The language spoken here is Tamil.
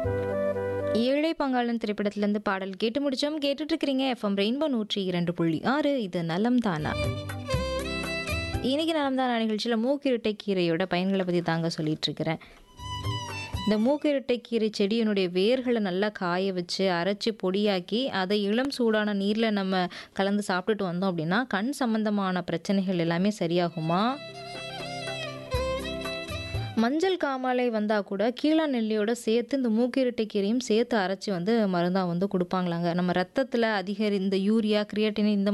ஏழை பங்காளன் திரைப்படத்திலேருந்து பாடல் கேட்டு முடிச்சோம் கேட்டுட்டு இருக்கிறீங்க எஃப்எம் ரெயின்போ நூற்றி இரண்டு புள்ளி ஆறு இது நலம் தானா இன்னைக்கு நலம் தானா நிகழ்ச்சியில் மூக்கிரட்டை கீரையோட பயன்களை பற்றி தாங்க சொல்லிட்டு இருக்கிறேன் இந்த மூக்கிரட்டை கீரை செடியினுடைய வேர்களை நல்லா காய வச்சு அரைச்சி பொடியாக்கி அதை இளம் சூடான நீரில் நம்ம கலந்து சாப்பிட்டுட்டு வந்தோம் அப்படின்னா கண் சம்பந்தமான பிரச்சனைகள் எல்லாமே சரியாகுமா மஞ்சள் காமாலை வந்தால் கூட கீழா நெல்லியோட சேர்த்து இந்த மூக்கிரட்டை கீரையும் சேர்த்து அரைச்சி வந்து மருந்தாக வந்து கொடுப்பாங்களாங்க நம்ம ரத்தத்தில் அதிகரி இந்த யூரியா கிரியேட்டின் இந்த